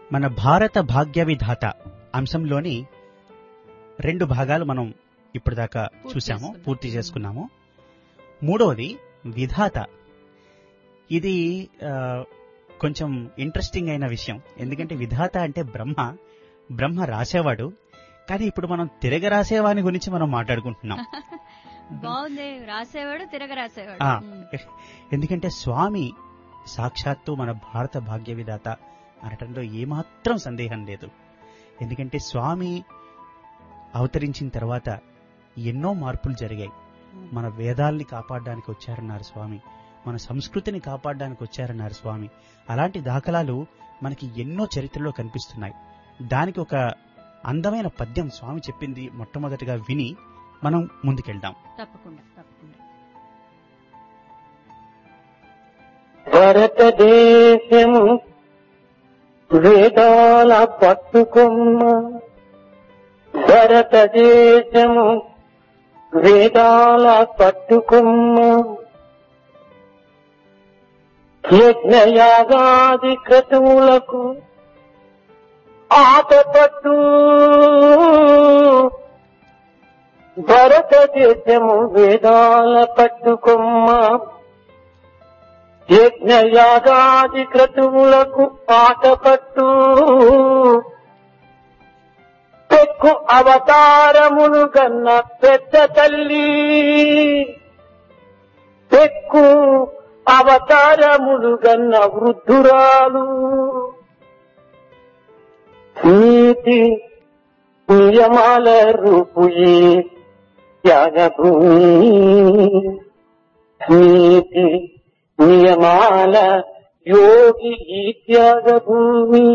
మన భారత భాగ్య విధాత అంశంలోని రెండు భాగాలు మనం ఇప్పటిదాకా పూర్తి చూసాము చేసుకున్నాం. పూర్తి చేసుకున్నాము మూడవది విధాత ఇది ఆ, కొంచెం ఇంట్రెస్టింగ్ అయిన విషయం ఎందుకంటే విధాత అంటే బ్రహ్మ బ్రహ్మ రాసేవాడు కానీ ఇప్పుడు మనం తిరగ రాసేవాని గురించి మనం మాట్లాడుకుంటున్నాం బాగుంది రాసేవాడు తిరగ రాసేవాడు ఆ. ఉమ్. ఎందుకంటే స్వామి సాక్షాత్తు మన భారత భాగ్య విధాత అనటంలో ఏమాత్రం సందేహం లేదు ఎందుకంటే స్వామి అవతరించిన తర్వాత ఎన్నో మార్పులు జరిగాయి మన వేదాల్ని కాపాడడానికి వచ్చారన్నారు స్వామి మన సంస్కృతిని కాపాడడానికి వచ్చారన్నారు స్వామి అలాంటి దాఖలాలు మనకి ఎన్నో చరిత్రలో కనిపిస్తున్నాయి దానికి ఒక అందమైన పద్యం స్వామి చెప్పింది మొట్టమొదటిగా విని మనం ముందుకెళ్దాం తప్పకుండా తప్పకుండా భారతదేశము వేదాల పట్టుకొమ్మ భారతదేశము వేదాల పట్టుకొమ్మ యజ్ఞయాగాది క్రతువులకు ఆటపట్టు భారతదేశము వేదాల పట్టుకొమ్మ యజ్ఞయాగాది క్రతువులకు పాటపట్టు పెక్కు అవతారములు గన్న పెద్ద తల్లి పెక్కు అవతారములు గన్న వృద్ధురాలు నీతి నియమాల రూపుయే త్యాగభూమి నీతి నియమాల యోగి ఈ త్యాగభూమి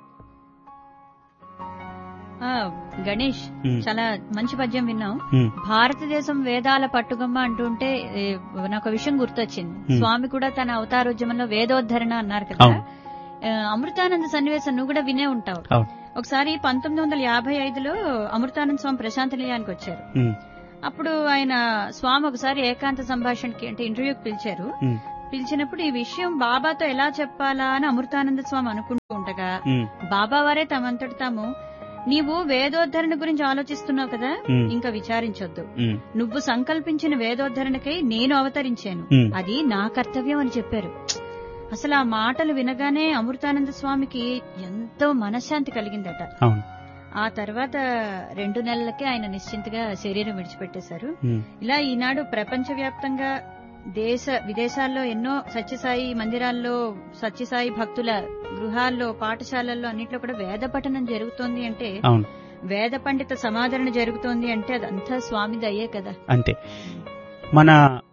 ఆ, గణేష్ ఉమ్. చాలా మంచి పద్యం విన్నాం ఉమ్, భారతదేశం వేదాల పట్టుగమ్మ అంటుంటే ఏ, నాకు ఒక విషయం గుర్తొచ్చింది Hmm. స్వామి కూడా తన అవతారోద్యమంలో వేదోద్ధరణ అన్నారు కదా అవును. ఆ, అమృతానంద సన్నివేశం నువ్వు కూడా వినే ఉంటావు అవును. ఒకసారి పంతొమ్మిది వందల యాభై ఐదులో అమృతానంద స్వామి ప్రశాంత నిలయానికి వచ్చారు ఉమ్, అప్పుడు ఆయన స్వామి ఒకసారి ఏకాంత సంభాషణకి అంటే ఇంటర్వ్యూకి పిలిచారు ఉమ్, పిలిచినప్పుడు ఈ విషయం బాబాతో ఎలా చెప్పాలా అని అమృతానంద స్వామి అనుకుంటూ ఉండగా ఉమ్, బాబా వారే తమంతటి తాము నీవు వేదోద్ధరణ గురించి ఆలోచిస్తున్నావు కదా ఉమ్, ఇంకా విచారించొద్దు ఉమ్, నువ్వు సంకల్పించిన వేదోద్ధరణకై నేను అవతరించాను ఉమ్. అది నా కర్తవ్యం అని చెప్పారు అసలు ఆ మాటలు వినగానే అమృతానంద స్వామికి ఎంతో మనశ్శాంతి కలిగిందట అవును ఆ తర్వాత రెండు నెలలకే ఆయన నిశ్చింతగా శరీరం విడిచిపెట్టేశారు ఉమ్, ఇలా ఈనాడు ప్రపంచవ్యాప్తంగా దేశ విదేశాల్లో ఎన్నో సత్యసాయి మందిరాల్లో సత్యసాయి భక్తుల గృహాల్లో పాఠశాలల్లో అన్నిట్లో కూడా వేద పఠనం జరుగుతోంది అంటే అవును వేద పండిత సమాదరణ జరుగుతోంది అంటే అదంతా స్వామి దయ్యే కదా అంతే మన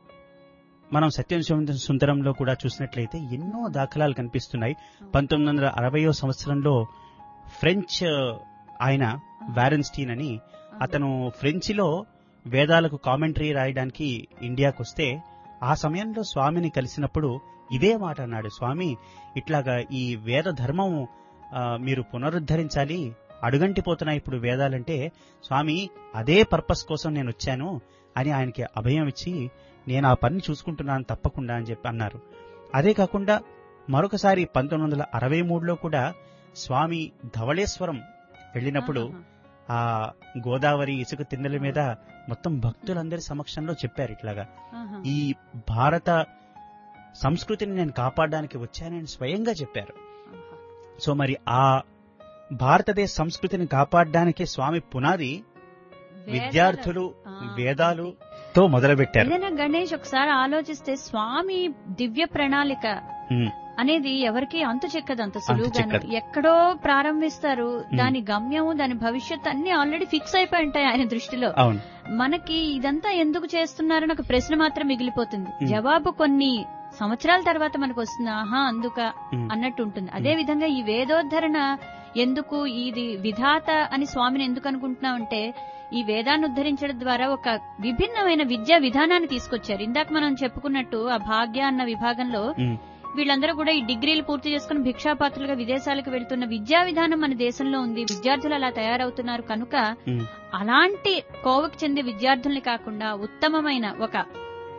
మనం సత్యం సుంద- సుందరంలో కూడా చూసినట్లయితే ఎన్నో దాఖలాలు కనిపిస్తున్నాయి పంతొమ్మిది వందల అరవయో సంవత్సరంలో ఫ్రెంచ్ ఆయన వారెన్స్టీన్ అని అతను ఫ్రెంచిలో వేదాలకు కామెంటరీ రాయడానికి ఇండియాకు వస్తే ఆ సమయంలో స్వామిని కలిసినప్పుడు ఇదే మాట అన్నాడు స్వామి ఇట్లాగా ఈ వేద ధర్మం ఆ, మీరు పునరుద్ధరించాలి అడుగంటిపోతున్నాయి ఇప్పుడు వేదాలంటే స్వామి అదే పర్పస్ కోసం నేను వచ్చాను అని ఆయనకి అభయం ఇచ్చి నేను ఆ పని చూసుకుంటున్నాను తప్పకుండా అని చెప్పి అన్నారు అదే కాకుండా మరొకసారి పంతొమ్మిది వందల అరవై మూడులో కూడా స్వామి ధవళేశ్వరం వెళ్ళినప్పుడు ఆ గోదావరి ఇసుక తిన్నెల మీద మొత్తం భక్తులందరి సమక్షంలో చెప్పారు ఇట్లాగా ఆహా. ఈ భారత సంస్కృతిని నేను కాపాడడానికి వచ్చానని స్వయంగా చెప్పారు ఆహా. సో మరి ఆ భారతదేశ సంస్కృతిని కాపాడడానికి స్వామి పునాది వేదాల- విద్యార్థులు ఆ, వేదాలు తో మొదలుపెట్టారు ఏదైనా గణేష్ ఒకసారి ఆలోచిస్తే స్వామి దివ్య ప్రణాళిక ఉమ్, అనేది ఎవరికి అంతు చెక్కదు అంత సులువుగాను చెక్కదు. ఎక్కడో ప్రారంభిస్తారు దాని గమ్యం దాని భవిష్యత్ అన్ని ఆల్రెడీ ఫిక్స్ అయిపోయి ఉంటాయి ఆయన దృష్టిలో అవును మనకి ఇదంతా ఎందుకు చేస్తున్నారని ఒక ప్రశ్న మాత్రం మిగిలిపోతుంది Hmm. జవాబు కొన్ని సంవత్సరాల తర్వాత మనకు వస్తుంది ఆహా అందుక ఉమ్, అన్నట్టు ఉంటుంది అదే విధంగా ఈ వేదోద్ధరణ ఎందుకు ఇది విధాత అని స్వామిని ఎందుకు అనుకుంటున్నామంటే ఈ వేదాన్ని ఉద్ధరించడం ద్వారా ఒక విభిన్నమైన విద్యా విధానాన్ని తీసుకొచ్చారు ఇందాక మనం చెప్పుకున్నట్టు ఆ భాగ్య అన్న విభాగంలో ఉమ్, వీళ్ళందరూ కూడా ఈ డిగ్రీలు పూర్తి చేసుకుని భిక్షాపాత్రులుగా విదేశాలకు వెళ్తున్న విద్యా విధానం మన దేశంలో ఉంది విద్యార్థులు అలా తయారవుతున్నారు కనుక ఉమ్, అలాంటి కోవకు చెందే విద్యార్థుల్ని కాకుండా ఉత్తమమైన ఒక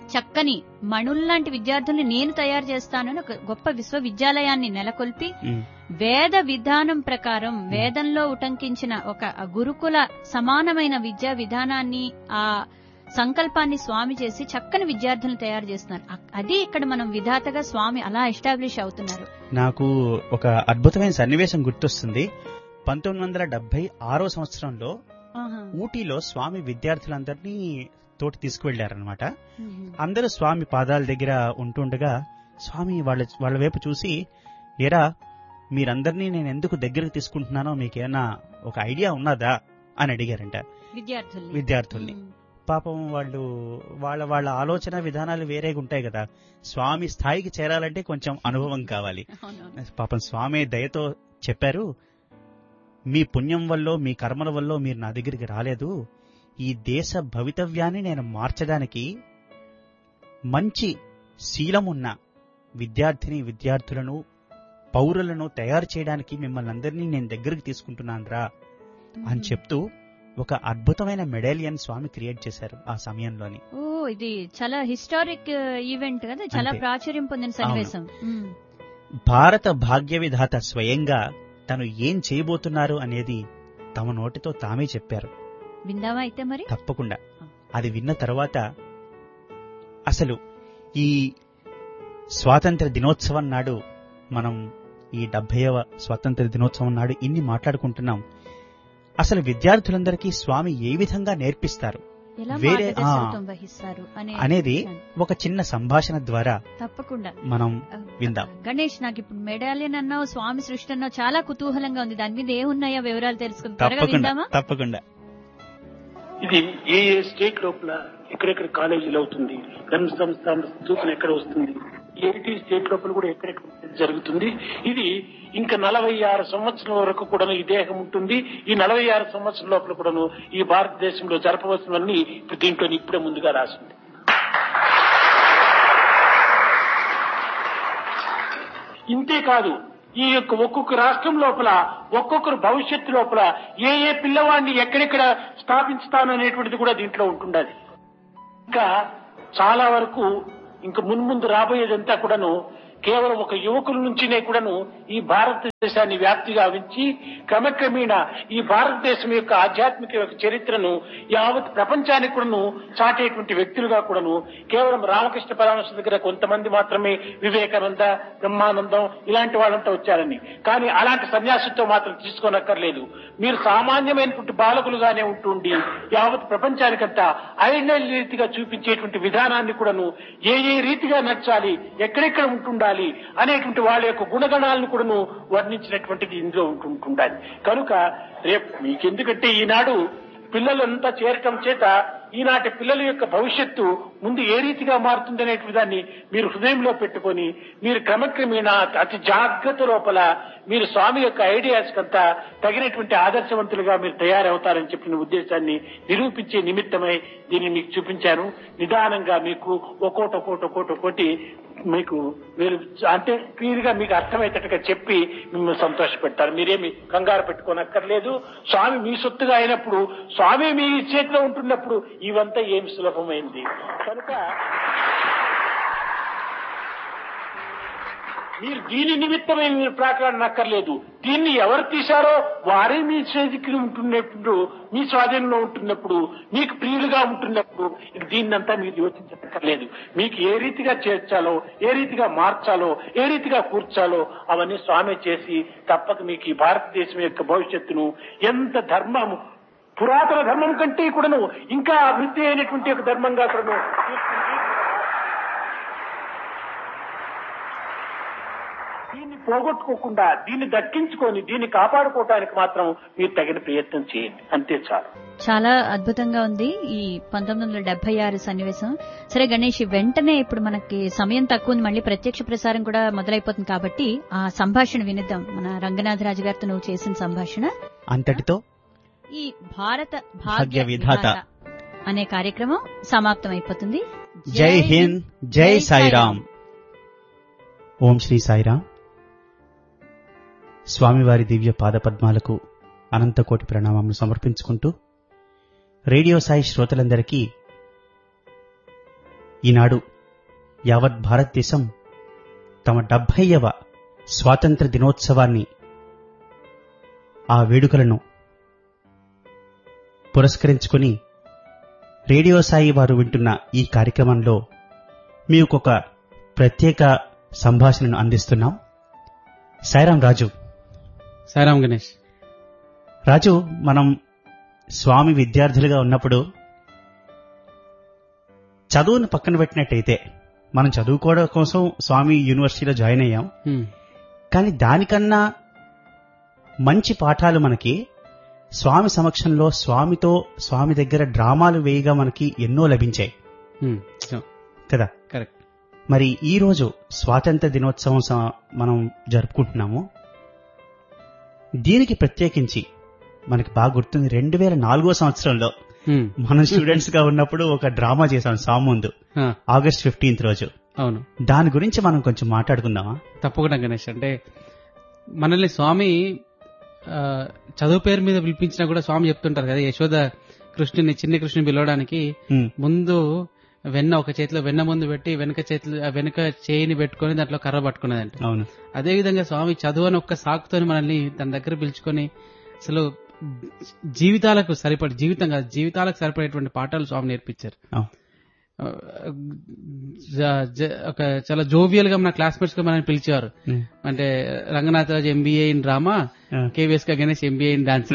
చక్కని మణుల్లాంటి విద్యార్థుల్ని నేను తయారు చేస్తానని ఒక గొప్ప విశ్వవిద్యాలయాన్ని నెలకొల్పి ఉమ్, వేద విధానం ప్రకారం వేదంలో ఉటంకించిన ఒక గురుకుల సమానమైన విద్యా విధానాన్ని ఆ సంకల్పాన్ని స్వామి చేసి చక్కని విద్యార్థులను తయారు చేస్తున్నారు అ- అది ఇక్కడ మనం విధాతగా స్వామి అలా ఎస్టాబ్లిష్ అవుతున్నారు నాకు ఒక అద్భుతమైన సన్నివేశం గుర్తొస్తుంది పంతొమ్మిది వందల డెబ్బై ఆరో సంవత్సరంలో ఆహా. ఊటీలో స్వామి విద్యార్థులందరినీ తోటి తీసుకువెళ్లారనమాట మ్మ్. అందరూ స్వామి పాదాల దగ్గర ఉంటుండగా స్వామి వాళ్ళ వాళ్ళ వైపు చూసి ఎరా మీరందరినీ నేను ఎందుకు దగ్గరకు తీసుకుంటున్నానో మీకేమైనా ఒక ఐడియా ఉన్నదా అని అడిగారంట విద్యార్థుల్ని విద్యార్థుల్ని మ్మ్. పాపం వాళ్ళు వాళ్ళ వాళ్ళ ఆలోచన విధానాలు వేరేగా ఉంటాయి కదా స్వామి స్థాయికి చేరాలంటే కొంచెం అనుభవం కావాలి అవునవును. పాపం స్వామి దయతో చెప్పారు మీ పుణ్యం వల్ల మీ కర్మల వల్ల మీరు నా దగ్గరికి రాలేదు ఈ దేశ భవితవ్యాన్ని నేను మార్చడానికి మంచి శీలమున్న విద్యార్థిని విద్యార్థులను పౌరులను తయారు చేయడానికి మిమ్మల్ని అందరినీ నేను దగ్గరికి తీసుకుంటున్నాను రా అని చెప్తూ ఒక అద్భుతమైన మెడేలియన్ స్వామి క్రియేట్ చేశారు ఆ సమయంలోని ఓ ఇది చాలా హిస్టారిక్ ఈవెంట్ కదా చాలా అంతే. ప్రాచుర్యం పొందిన సన్నివేశం మ్మ్. భారత భాగ్య విధాత స్వయంగా తను ఏం చేయబోతున్నారు అనేది తమ నోటితో తామే చెప్పారు విందామా అయితే మరి తప్పకుండా అది విన్న తర్వాత అసలు ఈ స్వాతంత్ర దినోత్సవం నాడు మనం ఈ డెబ్బైవ స్వాతంత్ర దినోత్సవం నాడు ఇన్ని మాట్లాడుకుంటున్నాం అసలు విద్యార్థులందరికీ స్వామి ఏ విధంగా నేర్పిస్తారు ఎలా వేరే- మార్గదర్శకత్వం వహిస్తారు అనే అనేది ఒక చిన్న సంభాషణ ద్వారా తప్పకుండా మనం విందాం. గణేష్ నాకు ఇప్పుడు మెడాలియన్ అన్నావు స్వామి సృష్టి అన్నావు చాలా కుతూహలంగా ఉంది దాని మీద ఏమున్నాయో వివరాలు తెలుసుకుందాం త్వరగా తప్పకుండా విందామా తప్పకుండా ఇది ఏ ఏ స్టేట్ లోపల ఎక్కడెక్కడ కాలేజీలు అవుతుంది ధర్మ సంస్థ సూచన ఎక్కడ వస్తుంది ఏటి స్టేట్ లోపల కూడా ఎక్కడెక్కడ జరుగుతుంది ఇది ఇంకా నలభై ఆరు సంవత్సరం వరకు కూడా ఈ దేహం ఉంటుంది ఈ నలభై ఆరు సంవత్సరం లోపల కూడాను ఈ భారతదేశంలో జరపవలసినవన్నీ ఇప్పుడు దీంట్లో ఇప్పుడే ముందుగా రాసింది ఇంతే కాదు ఈ యొక్క ఒక్కొక్క రాష్ట్రం లోపల ఒక్కొక్కరు భవిష్యత్తు లోపల ఏ ఏ పిల్లవాడిని ఎక్కడెక్కడ స్థాపించుతాను అనేటువంటిది కూడా దీంట్లో ఉంటుండదు ఇంకా చాలా వరకు ఇంకా మున్ముందు రాబోయేదంతా కూడాను కేవలం ఒక యువకుల నుంచినే కూడాను ఈ భారతదేశాన్ని వ్యాప్తి గావించి క్రమక్రమేణా ఈ భారతదేశం యొక్క ఆధ్యాత్మిక యొక్క చరిత్రను యావత్ ప్రపంచానికి కూడాను చాటేటువంటి వ్యక్తులుగా కూడాను కేవలం రామకృష్ణ పరమహంస దగ్గర కొంతమంది మాత్రమే వివేకానంద బ్రహ్మానందం ఇలాంటి వాళ్ళంతా వచ్చారని కానీ అలాంటి సన్యాసంతో మాత్రం తీసుకోనక్కర్లేదు మీరు సామాన్యమైనటువంటి బాలకులుగానే ఉంటుండి యావత్ ప్రపంచానికంతా ఐడియల్ రీతిగా చూపించేటువంటి విధానాన్ని కూడాను ఏ ఏ రీతిగా నచ్చాలి ఎక్కడెక్కడ ఉంటుండాలి అనేటువంటి వాళ్ళ యొక్క గుణగణాలను కూడాను వర్ణించినటువంటిది ఇందులో ఉంటుండాలి కనుక రేపు మీకెందుకంటే ఈనాడు పిల్లలంతా చేరటం చేత ఈనాటి పిల్లల యొక్క భవిష్యత్తు ముందు ఏ రీతిగా మారుతుందనేటువంటి దాన్ని మీరు హృదయంలో పెట్టుకొని మీరు క్రమక్రమేణా అతి జాగ్రత్త లోపల మీరు స్వామి యొక్క ఐడియాస్ కంతా తగినటువంటి ఆదర్శవంతులుగా మీరు తయారవుతారని చెప్పిన ఉద్దేశాన్ని నిరూపించే నిమిత్తమై దీన్ని మీకు చూపించాను నిదానంగా మీకు ఒక్కోటి ఒక్కోటి ఒక్కోటి ఒక్కోటి మీకు మీరు అంటే క్లియర్ గా మీకు అర్థమయ్యేటట్టుగా చెప్పి మిమ్మల్ని సంతోషపెడతారు మీరేమి కంగారు పెట్టుకోనక్కర్లేదు స్వామి మీ సొత్తుగా అయినప్పుడు స్వామి మీ చేతిలో ఉంటున్నప్పుడు ఇవంతా ఏమి సులభమైంది కనుక మీరు దీని నిమిత్తమే మీరు ప్రాకాడనక్కర్లేదు దీన్ని ఎవరు తీశారో వారే మీ చేతికి ఉంటున్నప్పుడు మీ స్వాధీనంలో ఉంటున్నప్పుడు మీకు ప్రియులుగా ఉంటున్నప్పుడు ఇక దీన్నంతా మీరు యోచించక్కర్లేదు మీకు ఏ రీతిగా చేర్చాలో ఏ రీతిగా మార్చాలో ఏ రీతిగా కూర్చాలో అవన్నీ స్వామి చేసి తప్పక మీకు ఈ భారతదేశం యొక్క భవిష్యత్తును ఎంత ధర్మము పురాతన ధర్మం కంటే కూడాను ఇంకా అభివృద్ధి అయినటువంటి ఒక ధర్మంగా కూడాను తీర్చిదిద్ది దీన్ని పోగొట్టుకోకుండా దీన్ని దక్కించుకొని దీన్ని కాపాడుకోవటానికి మాత్రం మీరు తగిన ప్రయత్నం చేయండి అంతే చాలు చాలా అద్భుతంగా ఉంది ఈ పంతొమ్మిది వందల డెబ్బై ఆరు సన్నివేశం సరే గణేష్ వెంటనే ఇప్పుడు మనకి సమయం తక్కువ ఉంది మళ్ళీ ప్రత్యక్ష ప్రసారం కూడా మొదలైపోతుంది కాబట్టి ఆ సంభాషణ వినిద్దాం మన రంగనాథరాజు గారితో నువ్వు చేసిన సంభాషణ అంతటితో ఈ భారత భాగ్య భాగ్య విధాత విధాత అనే కార్యక్రమం సమాప్తం అయిపోతుంది జై హింద్ జై సాయిరామ్ ఓం శ్రీ సాయిరామ్ స్వామివారి దివ్య పాదపద్మాలకు అనంతకోటి ప్రణామములు సమర్పించుకుంటూ రేడియో సాయి శ్రోతలందరికీ ఈనాడు యావత్ భారతదేశం తమ డెబ్భైవ స్వాతంత్ర దినోత్సవాన్ని ఆ వేడుకలను పురస్కరించుకుని రేడియో సాయి వారు వింటున్న ఈ కార్యక్రమంలో మీకు ఒక ప్రత్యేక సంభాషణను అందిస్తున్నాం సాయిరాం రాజు సాయిరామ్ గణేష్ రాజు మనం స్వామి విద్యార్థులుగా ఉన్నప్పుడు చదువును పక్కన పెట్టినట్టయితే మనం చదువుకోవడం కోసం స్వామి యూనివర్సిటీలో జాయిన్ అయ్యాం హ్మ్. కానీ దానికన్నా మంచి పాఠాలు మనకి స్వామి సమక్షంలో స్వామితో స్వామి దగ్గర డ్రామాలు వేయగా మనకి ఎన్నో లభించాయి హ్మ్. సో, కదా కరెక్ట్ మరి ఈ రోజు స్వాతంత్ర దినోత్సవం స- మనం జరుపుకుంటున్నాము దీనికి ప్రత్యేకించి మనకి బాగా గుర్తుంది రెండు వేల నాలుగో సంవత్సరంలో హ్మ్. మనం స్టూడెంట్స్ గా ఉన్నప్పుడు ఒక డ్రామా చేశాం స్వామి ముందు ఆ, ఆగస్ట్ ఫిఫ్టీన్త్ రోజు అవును దాని గురించి మనం కొంచెం మాట్లాడుకుందామా తప్పకుండా గణేష్ అంటే మనల్ని స్వామి ఆ, చదువు పేరు మీద పిలిపించినా కూడా స్వామి చెప్తుంటారు కదా యశోద కృష్ణుని చిన్ని కృష్ణుని పిలవడానికి ఉమ్, ముందు వెన్న ఒక చేతిలో వెన్న ముందు పెట్టి వెనక చేతిలో ఆ వెనక చేయిని పెట్టుకొని దాంట్లో కర్ర పట్టుకున్నదంట అవును అదే విధంగా స్వామి చదువు అని ఒక్క సాకుతోని మనల్ని తన దగ్గర పిలుచుకొని అసలు జీవితాలకు సరిపడి జీవితం కాదు జీవితాలకు సరిపడేటువంటి పాఠాలు స్వామి నేర్పించారు అవును. ఆ, జ- జ- ఒక చాలా జోవియల్ గా మన క్లాస్మేట్స్ గా మనల్ని పిలిచేవారు ఉమ్, అంటే Ranganath Raju MBA in drama ఆ. కేవీఎస్ గా Ganesh MBA in dance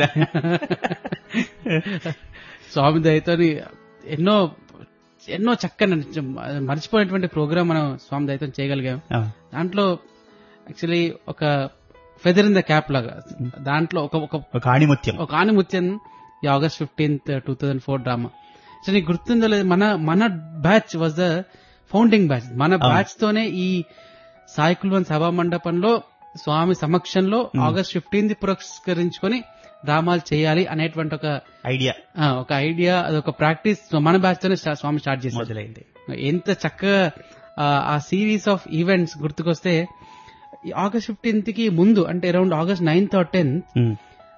Swami దయతోని ఎన్నో ఎన్నో చక్కని మర్చిపోయినటువంటి ప్రోగ్రామ్ మనం స్వామి దయతో చేయగలిగాం అవును. దాంట్లో యాక్చువల్లీ ఒక ఫెదర్ ఇన్ ద క్యాప్ లాగా దాంట్లో ఒక ఒక ఒక ఆణిముత్యం ఒక ఆనిముత్యం ఈ August fifteenth two thousand four drama so నీకు గుర్తుందో లేదు మన మన batch was the founding batch మన అవును. బ్యాచ్ తోనే ఈ సాయికుల్వన్ సభా మండపంలో స్వామి సమక్షంలో ఆగస్ట్ ఫిఫ్టీన్త్ పురస్కరించుకొని డ్రామాలు చేయాలి అనేటువంటి ఒక ఐడియా ఆ, ఒక ఐడియా అదొక ప్రాక్టీస్ మన బ్యాచ్ తోనే స్టా- స్వామి స్టార్ట్ చేశారు మొదలైంది ఎంత చక్కగా ఆ, ఆ సిరీస్ ఆఫ్ ఈవెంట్స్ గుర్తుకొస్తే ఈ ఆగస్ట్ ఫిఫ్టీన్త్ కి ముందు అంటే around August ninth or tenth um,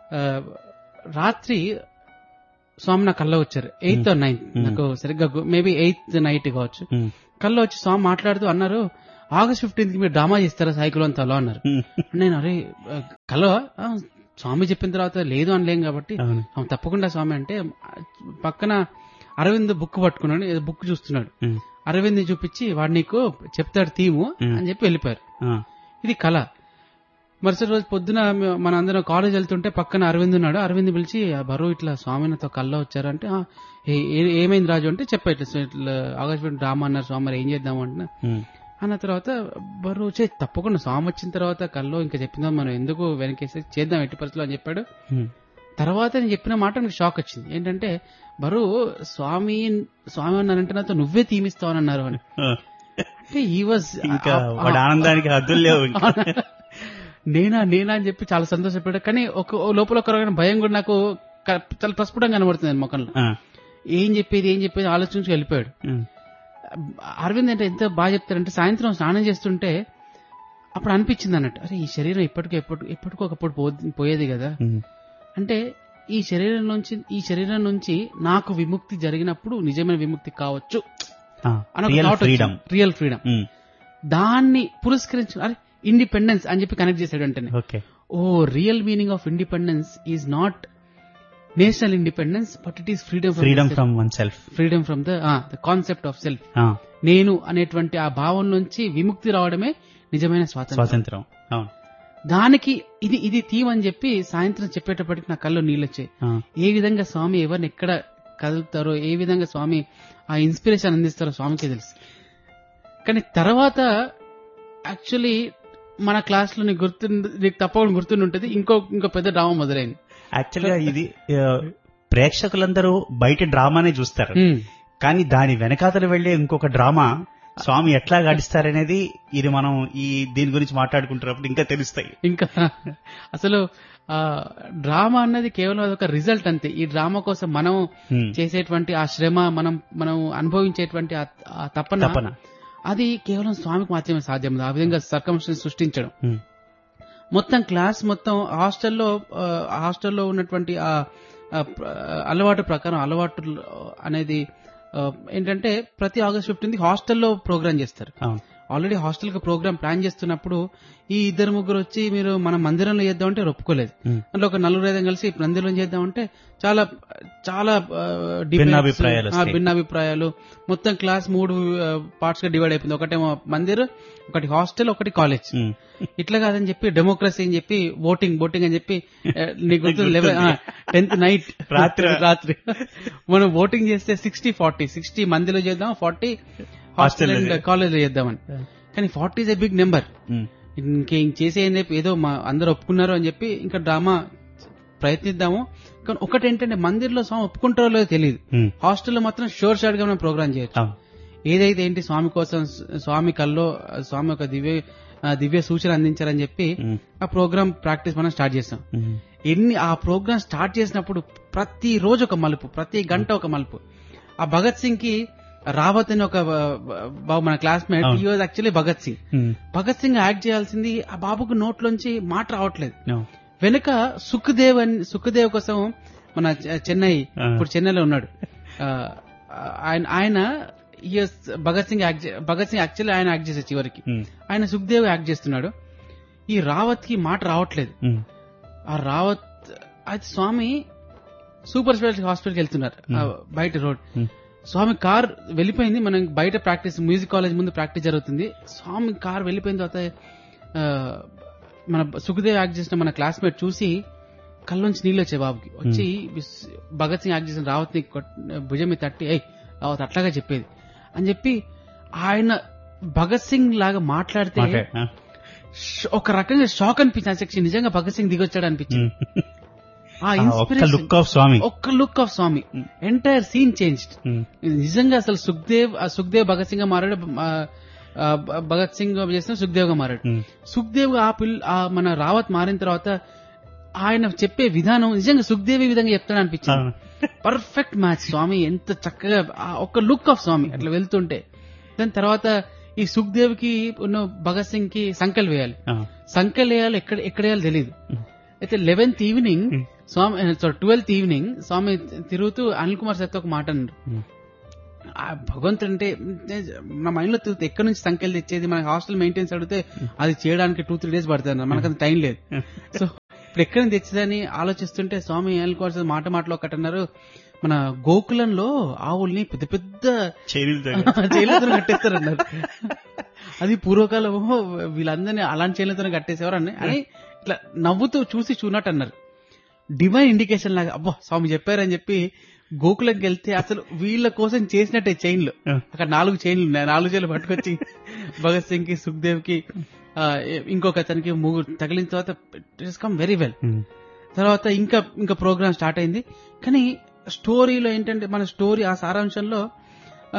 రాత్రి స్వామి నా కళ్ళ వచ్చారు ఎయిత్ ఆర్ నైన్త్ Hmm. నాకు సరిగ్గా మేబీ ఎయిత్ నైట్ కావచ్చు ఉమ్, కళ్ళ వచ్చి స్వామి మాట్లాడుతూ అన్నారు ఆగస్ట్ ఫిఫ్టీన్త్ కి మీరు డ్రామా చేస్తారా సైకిల్ అంతలో అన్నారు ఉమ్, నేను అరే ఆ, కలో ఆ, స్వామి చెప్పిన తర్వాత లేదు అనలేం కాబట్టి అవును "ఆ, తప్పకుండా స్వామి అంటే ఆ, పక్కన అరవింద్ బుక్ పట్టుకున్నాడు ఏదో బుక్ చూస్తున్నాడు ఉమ్, అరవింద్ చూపించి వాడు నీకు చెప్తాడు థీము Hmm. అని చెప్పి వెళ్ళిపోయారు ఆ, ఇది కళ మరుసటి రోజు పొద్దున మ- మన అందరం కాలేజ్ వెళ్తుంటే పక్కన అరవింద్ ఉన్నాడు అరవింద్ పిలిచి "ఆ, బరువు ఇట్లా స్వామినితో కళ్ళ వచ్చారంటే "ఆ, ఏ- ఏ- ఏమైంది రాజు అంటే చెప్పా ఇట్లా సో ఇట్లా ఆగస్ట్ డ్రామా అన్నారు స్వామి మరి ఏం చేద్దాం అంటున్నా ఉమ్, అన్న తర్వాత బరువు చే తప్పకుండా స్వామి వచ్చిన తర్వాత కల్లో ఇంకా చెప్పిందాం మనం ఎందుకు వెనకేసి చేద్దాం ఎట్టి పరిస్థితుల్లో అని చెప్పాడు ఉమ్, తర్వాత నేను చెప్పిన మాట నాకు షాక్ వచ్చింది ఏంటంటే బరువు స్వామి స్వామి అన్నారంటే నాతో నువ్వే తీమిస్తావు అన్నారు అని ఆ, అంటే ఈ వాజ్ ఇంకా వాడి ఆనందానికి హద్దులు లేవు ఇంకా. నేనా నేనా అని చెప్పి చాలా సంతోషపడ్డా కానీ ఒక ఓ లోపల ఒక రకమైన భయం కూడా నాకు క- చాలా ప్రస్ఫుటంగా కనబడుతుంది ఆయన ముఖంలో ఆ, ఏం చెప్పేది ఏం చెప్పేది ఆలోచించి వెళ్ళిపోయాడు ఉమ్, అరవింద్ అంటే ఎంత బాగా చెప్తారంటే సాయంత్రం స్నానం చేస్తుంటే అప్పుడు అనిపించింది అన్నట్టు అరే ఈ శరీరం ఇప్పటికో ఎప్పటి ఎప్పటికో ఒకప్పుడు పో- పోయేది కదా ఉమ్, అంటే ఈ శరీరం నుంచి ఈ శరీరం నుంచి నాకు విముక్తి జరిగినప్పుడు నిజమైన విముక్తి కావచ్చు ఆ, అని real freedom real freedom um, దాన్ని పురస్కరించు అరే ఇండిపెండెన్స్ అని చెప్పి కనెక్ట్ చేశాడు వెంటనే okay oh real meaning of independence is not national independence but it is freedom freedom from one self freedom from the the concept of self నేను అనేటువంటి ఆ భావం నుంచి విముక్తి రావడమే నిజమైన స్వాతంత్రం స్వాతంత్రం అవును దానికి ఇది ఇది థీమ్ అని చెప్పి సాయంత్రం చెప్పేటప్పటికి నా కళ్ళు నీళ్ళు వచ్చాయి ఆ, ఏ విధంగా స్వామి ఎవరిని ఎక్కడ కదులుతారో ఏ విధంగా స్వామి ఆ ఇన్స్పిరేషన్ అందిస్తారో స్వామికే తెలుసు కానీ తర్వాత యాక్చువల్లీ మన క్లాస్ లో నీకు గుర్తు నీకు తప్పకుండా గుర్తుంటుంది ఇంకో ఇంకో పెద్ద డ్రామా మొదలైంది యాక్చువల్ గా ఇది ఆ, ప్రేక్షకులందరూ బయట డ్రామానే చూస్తారు హ్మ్. కానీ దాని వెనకాతలు వెళ్లే ఇంకొక డ్రామా స్వామి ఎట్లా గడిస్తారనేది ఇది మనం ఈ దీని గురించి మాట్లాడుకుంటున్నప్పుడు ఇంకా తెలుస్తాయి ఇంకా అసలు ఆ డ్రామా అన్నది కేవలం అదొక రిజల్ట్ అంతే ఈ డ్రామా కోసం మనం హ్మ్. చేసేటువంటి ఆ శ్రమ మనం మనం అనుభవించేటువంటి ఆ- ఆ తపన తపన అది కేవలం స్వామికి మాత్రమే సాధ్యం ఆ విధంగా సర్కమ్స్టెన్స్ సృష్టించడం హ్మ్. మొత్తం క్లాస్ మొత్తం హాస్టల్లో ఆ, హాస్టల్లో ఉన్నటువంటి ఆ ఆ ప్ర- అలవాటు ప్రకారం అలవాటు అనేది ఆ, ఏంటంటే ప్రతి ఆగస్ట్ ఫిఫ్టీన్త్ హాస్టల్లో ప్రోగ్రామ్ చేస్తారు అవును ఆల్రెడీ హాస్టల్ కి ప్రోగ్రామ్ ప్లాన్ చేస్తున్నప్పుడు ఈ ఇద్దరు ముగ్గురు వచ్చి మీరు మన మందిరంలో చేద్దామంటే అంటే ఒప్పుకోలేదు ఉమ్. అందులో ఒక నలుగురు ఐదు కలిసి మందిరంలో చేద్దామంటే చాలా చాలా ఆ, debates, భిన్నాభిప్రాయాలు ఆ, వస్తాయి. భిన్నాభిప్రాయాలు మొత్తం క్లాస్ మూడు పార్ట్స్ గా డివైడ్ అయిపోయింది ఒకటేమో మందిర్ ఒకటి హాస్టల్ ఒకటి కాలేజ్ ఉమ్. ఇట్లా కాదని చెప్పి డెమోక్రసీ అని చెప్పి ఓటింగ్ ఓటింగ్ అని చెప్పి ఆ, నీకు గుర్తుంది లెవెన్ టెన్త్ నైట్ రాత్రి. రాత్రి మనం ఓటింగ్ చేస్తే సిక్స్టీ ఫార్టీ సిక్స్టీ మందిలో చేద్దాం ఫార్టీ హాస్టల్ Hostel అండ్ లో కాలేజ్ లో చేద్దామని కానీ forty is a big number um. ఇంకే ఇంక చేసే ఏం చెప్పి ఏదో మా అందరు ఒప్పుకున్నారు అని చెప్పి ఇంకా డ్రామా ప్రయత్నిద్దాము కానీ ఒకటి ఏంటంటే మందిర్లో స్వామి ఒప్పుకుంటారో లేదో తెలియదు ఉమ్. హాస్టల్లో మాత్రం షోర్ షార్ట్ గా మనం ప్రోగ్రామ్ చేయొచ్చు అవును ఏదైతే ఏంటి స్వామి కోసం స్వామి కల్లో స్వామి ఒక దివ్య ఆ, దివ్య సూచన అందించారని చెప్పి ఉమ్. ఆ ప్రోగ్రామ్ ప్రాక్టీస్ మనం స్టార్ట్ చేస్తాం ఉమ్. ఎన్ని ఆ ప్రోగ్రామ్ స్టార్ట్ చేసినప్పుడు ప్రతి రోజు ఒక మలుపు ప్రతి గంట ఒక మలుపు ఆ భగత్ సింగ్ కి రావత్ అని ఒక బ- బ- మన క్లాస్మేట్ అవును. ఈ was actually Bhagat Singh um. Bhagat Singh act చేయాల్సింది ఆ బాబుకు నోట్లోంచి మాట రావట్లేదు అవును. వెనుక సుఖదేవ్ అని సుఖదేవ్ కోసం మన చె- చెన్నై ఆ. ఇప్పుడు చెన్నైలో ఉన్నాడు ఆ, ఆయన ఆయన yes, భగత్ సింగ్ యాక్ట్ చే- భగత్ సింగ్ యాక్చువల్లీ ఆయన యాక్ట్ చేసే చివరికి ఉమ్. ఆయన సుఖదేవ్ యాక్ట్ చేస్తున్నాడు ఈ రావత్ కి మాట రావట్లేదు ఉమ్. ఆ రావత్ అయితే స్వామి సూపర్ స్పెషాలిటీ హాస్పిటల్కి వెళ్తున్నారు ఆ బయట రోడ్ ఉమ్. స్వామి కార్ వెళ్ళిపోయింది మనం బయట ప్రాక్టీస్ మ్యూజిక్ కాలేజ్ ముందు ప్రాక్టీస్ జరుగుతుంది స్వామి కార్ వెళ్ళిపోయిన తర్వాత ఆ, మన సుఖదేవ్ యాక్ట్ చేసిన మన క్లాస్మేట్ చూసి కళ్ళలోంచి నీళ్ళు వచ్చాయి బాబుకి వచ్చి విస్- భగత్ సింగ్ యాక్ట్ చేసిన రావత్ ని భుజం మీద తట్టి ఏయ్ రావత్ అట్లాగా చెప్పేది అని చెప్పి ఆయన భగత్ సింగ్ లాగా మాట్లాడితే మాట్లాడు. ఆ. ష్- ఒక రకంగా షాక్ అనిపించింది సెక్షన్ నిజంగా భగత్ సింగ్ దిగొచ్చాడు అనిపించింది ఉమ్. ఆ ఆ, ఒక్క ఇన్స్పిరేషన్ లుక్ ఆఫ్ స్వామి ఒక్క look of Swami entire scene changed um. నిజంగా అసలు సుఖ్దేవ్ ఆ సుఖ్దేవ్ భగత్ సింగ్ గా మారాడు ఆ, ఆ, భగత్ సింగ్ చేసిన సుఖ్దేవ్ గా మారాడు ఉమ్. సుఖ్దేవ్ గా ఆ పిల్ల ఆ మన రావత్ మారిన తర్వాత ఆయన చెప్పే విధానం నిజంగా సుఖ్దేవ్ ఈ విధంగా చెప్తాడు అనిపించింది అవును. పర్ఫెక్ట్ మ్యాచ్ స్వామి ఎంత చక్కగా ఆ ఒక్క లుక్ ఆఫ్ స్వామి అట్లా వెళ్తుంటే దాని తర్వాత ఈ సుఖ్దేవ్ కి ఉన్న భగత్ సింగ్ కి సంకల్ వేయాలి ఆ. సంకల్ వేయాలి ఎక్కడ ఎక్కడ వేయాలి తెలియదు అయితే eleventh evening Hmm. Swami twelfth evening Swami తిరుగుతూ అనిల్ కుమార్ సార్తో ఒక మాట అన్నారు Hmm. ఆ భగవంతుడు అంటే నా మైండ్ లో తిరుగుతుంది ఎక్కడి నుంచి సంఖ్యలు తెచ్చేది మన హాస్టల్ మెయింటెన్స్ అడిగితే అది చేయడానికి టూ త్రీ డేస్ పడుతుంది అన్నారు మనకంత టైం లేదు సో ఇప్పుడు ఎక్కడి నుంచి తెచ్చేదని ఆలోచిస్తుంటే స్వామి అనిల్ కుమార్ సార్ మాట మాటలో ఒకటి అన్నారు మన గోకులంలో ఆవుల్ని పెద్ద పెద్ద చైనీయులతో చైలతో కట్టేస్తారన్నారు అది పూర్వకాలం వీళ్ళందరినీ అలాంటి చైలతో కట్టేసేవారు అని అని ఇట్లా నవ్వుతూ చూసి చూనట్టు అన్నారు డివైన్ ఇండికేషన్ లాగా అబ్బా స్వామి చెప్పారని చెప్పి గోకులంకి వెళ్తే అసలు వీళ్ళ కోసం చేసినట్టే చైన్లు అక్కడ నాలుగు చైన్లు ఉన్నాయి నాలుగు చైన్లు పట్టుకొచ్చి భగత్ సింగ్ కి సుఖ్దేవ్ కి ఆ, ఇంకొక అతనికి ముగ్గురు తగిలిన తర్వాత కమ్ వెరీ వెల్ ఉమ్. తర్వాత ఇంకా ఇంకా ప్రోగ్రామ్ స్టార్ట్ అయింది కానీ స్టోరీలో ఏంటంటే మన స్టోరీ ఆ సారాంశంలో ఆ,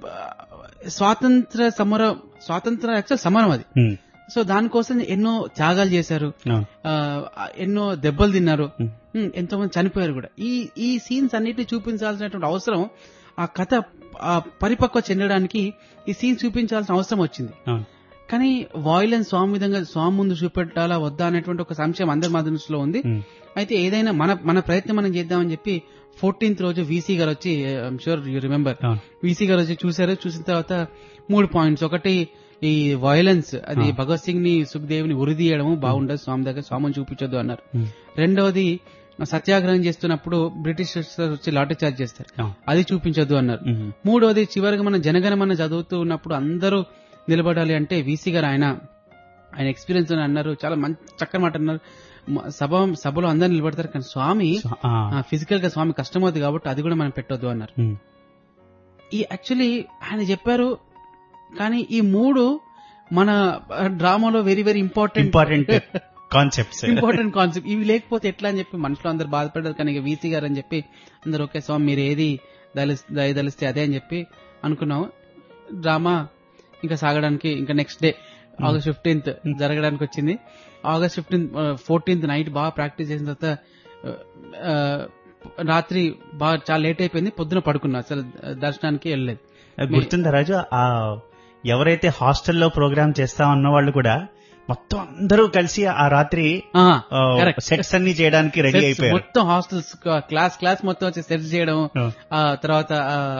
స్వాతంత్ర సమరం స్వాతంత్ర యాక్చువల్ సమరం అది ఉమ్. సో దానికోసం ఎన్నో త్యాగాలు చేశారు అవును. ఆ, ఎన్నో దెబ్బలు తిన్నారు ఉమ్. ఉమ్, ఎంతో మంది చనిపోయారు కూడా ఈ ఈ సీన్స్ అన్నిటిని చూపించాల్సినటువంటి అవసరం ఆ కథ ఆ పరిపక్వ చెందడానికి ఈ సీన్ చూపించాల్సిన అవసరం వచ్చింది అవును. కానీ వాయిలెన్స్ స్వామి విధంగా స్వామి ముందు చూపెట్టాలా వద్దా అనేటువంటి ఒక సంశయం అందరి మనసులో ఉంది ఉమ్. అయితే ఏదైనా మన మన ప్రయత్నం మనం చేద్దామని చెప్పి ఫోర్టీన్త్ రోజు వీసీ గారు వచ్చి ఐఎమ్ షూర్ యూ రిమెంబర్ అవును. వీసీ గారు వచ్చి చూశారు చూసిన తర్వాత మూడు పాయింట్స్ ఒకటి ఈ వైలెన్స్ అది ఆ. భగత్ సింగ్ ని సుఖ్దేవ్ ని ఉరిదీయడము బాగుండదు స్వామి దగ్గర స్వామిని చూపించొద్దు అన్నారు ఉమ్. రెండవది సత్యాగ్రహం చేస్తున్నప్పుడు బ్రిటిష్ వచ్చి లాఠీ చార్జ్ చేస్తారు అవును. అది చూపించొద్దు అన్నారు ఉమ్. మూడోది చివరికి మనం జనగణమన చదువుతూ ఉన్నప్పుడు అందరూ నిలబడాలి అంటే వీసీ గారు ఆయన ఆయన ఎక్స్పీరియన్స్ అని అన్నారు చాలా మంచి చక్కని మాట అన్నారు మ- సభ సభలో అందరు నిలబడతారు కానీ స్వామి సో, ఆ. ఫిజికల్ గా స్వామి కష్టమవుతుంది కాబట్టి అది కూడా మనం పెట్టొద్దు అన్నారు ఉమ్. ఈ యాక్చువల్లీ ఆయన చెప్పారు కానీ ఈ మూడు మన డ్రామాలో very very important important concepts important concept ఇవి లేకపోతే ఎట్లా అని చెప్పి మనుషులు అందరు బాధపడ్డారు కానీ ఇక వీసీ గారు అని చెప్పి అందరు ఓకే స్వామి మీరు ఏది దలిస్ దయదలిస్తే అదే అని చెప్పి అనుకున్నాం డ్రామా ఇంకా సాగడానికి ఇంకా నెక్స్ట్ డే ఆగస్ట్ ఫిఫ్టీన్త్ జరగడానికి వచ్చింది ఆగస్ట్ ఫిఫ్టీన్త్ ఫోర్టీన్త్ నైట్ బాగా ప్రాక్టీస్ చేసిన తర్వాత ఆ, రాత్రి బాగా చాలా లేట్ అయిపోయింది పొద్దున పడుకున్నా అసలు దర్శనానికి వెళ్ళలేదు గుర్తుందా రాజు ఆ ఎవరైతే హాస్టల్లో ప్రోగ్రామ్ చేస్తా ఉన్న వాళ్ళు కూడా మొత్తం అందరూ కలిసి ఆ రాత్రి ఆ, correct. సెట్స్ అన్ని చేయడానికి రెడీ Sets అయిపోయారు మొత్తం హాస్టల్స్ క్లాస్ క్లాస్ మొత్తం వచ్చి సెట్ చేయడం ఆ. ఆ తర్వాత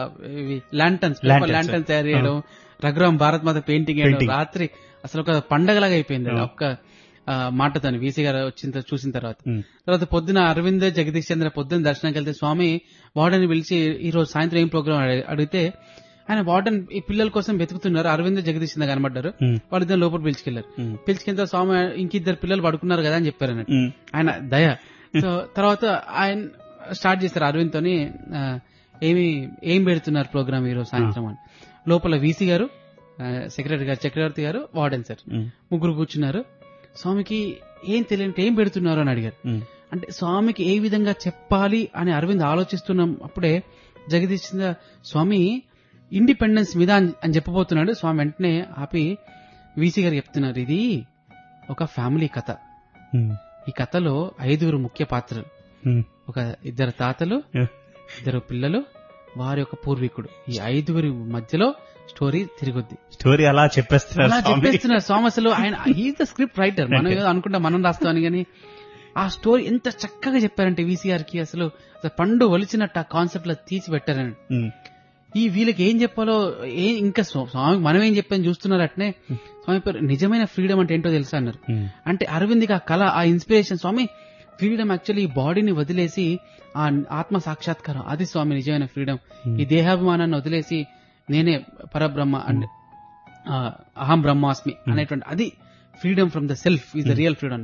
ల్యాంటన్స్ Lanterns. ల్యాంటన్స్ తయారు చేయడం రఘురామ్ భారత్ మాత పెయింటింగ్ వేయడం Painting. రాత్రి అసలు ఒక పండగలాగా అయిపోయింది అది. ఆ. ఒక్క ఆ, మాటతోని వీసీ గారు వచ్చిన తర్వాత- చూసిన తర్వాత ఉమ్. తర్వాత పొద్దున అరవింద్ జగదీష్ చంద్ర పొద్దున దర్శనానికి వెళ్తే స్వామి వార్డెన్ పిలిచి ఈ రోజు సాయంత్రం ఏం ప్రోగ్రామ్ అడిగితే ఆయన వార్డెన్ ఈ పిల్లల కోసం వెతుకుతున్నారు అరవింద్ జగదీష్ చంద్ర కనబడ్డారు ఉమ్. వాళ్ళిద్దరు లోపల పిలిచుకెళ్లారు ఉమ్. పిలిచుకెళ్తే స్వామి ఇంకిద్దరు పిల్లలు పడుకున్నారు కదా అని చెప్పారు అన్నట్టు ఉమ్. ఆయన దయ సో తర్వాత ఆయన స్టార్ట్ చేశారు అరవింద్ తోని ఆ, ఏమి ఏం పెడుతున్నారు ప్రోగ్రామ్ ఈరోజు సాయంత్రం అని లోపల వీసీ గారు సెక్రటరీ గారు చక్రవర్తి గారు వార్డెన్ సార్ ఉమ్. ముగ్గురు కూర్చున్నారు స్వామికి ఏం తెలియని ఏం పెడుతున్నారు అని అడిగారు ఉమ్. అంటే స్వామికి ఏ విధంగా చెప్పాలి అని అరవింద్ ఆలోచిస్తున్నాం అప్పుడే జగదీష్ చంద్ర స్వామి ఇండిపెండెన్స్ మీద అని- అని చెప్పబోతున్నాడు స్వామి వెంటనే ఆపి వీసీ గారు చెప్తున్నారు ఇది ఒక ఫ్యామిలీ కథ ఉమ్. ఈ కథలో ఐదుగురు ముఖ్య పాత్రలు ఉమ్. ఒక ఇద్దరు తాతలు Yeah. ఇద్దరు పిల్లలు వారి యొక్క పూర్వీకుడు ఈ ఐదుగురి మధ్యలో స్టోరీ తిరుగుద్ది స్టోరీ అలా చెప్పేస్తున్నారు అలా స్వామి. చెప్పేస్తున్నారు స్వామి అసలు ఆయన హీజ్ ద స్క్రిప్ట్ రైటర్ మనం ఏదో అనుకుంటా మనం రాస్తామని కానీ ఆ స్టోరీ ఎంత చక్కగా చెప్పారంటే వీసీఆర్ కి అసలు అసలు పండు ఒలిచినట్టు ఆ కాన్సెప్ట్ లో తీసి పెట్టారని ఉమ్. ఈ వీళ్ళకి ఏం చెప్పాలో ఏ ఇంకా స్వా- స్వామి మనం ఏం చెప్పాను చూస్తున్నారు అట్నే స్వామి పేరు నిజమైన ఫ్రీడమ్ అంటే ఏంటో తెలుసా అన్నారు ఉమ్. అంటే అరవింద్కి ఆ కళ ఆ ఇన్స్పిరేషన్ స్వామి ఫ్రీడమ్ యాక్చువల్లీ ఈ బాడీని వదిలేసి ఆ ఆత్మ సాక్షాత్కారం అది స్వామి నిజమైన ఫ్రీడమ్ ఈ దేహాభిమానాన్ని వదిలేసి నేనే పరబ్రహ్మ అండ్ ఆ, అహం బ్రహ్మాస్మి అనేటువంటి అది freedom from the self is the real freedom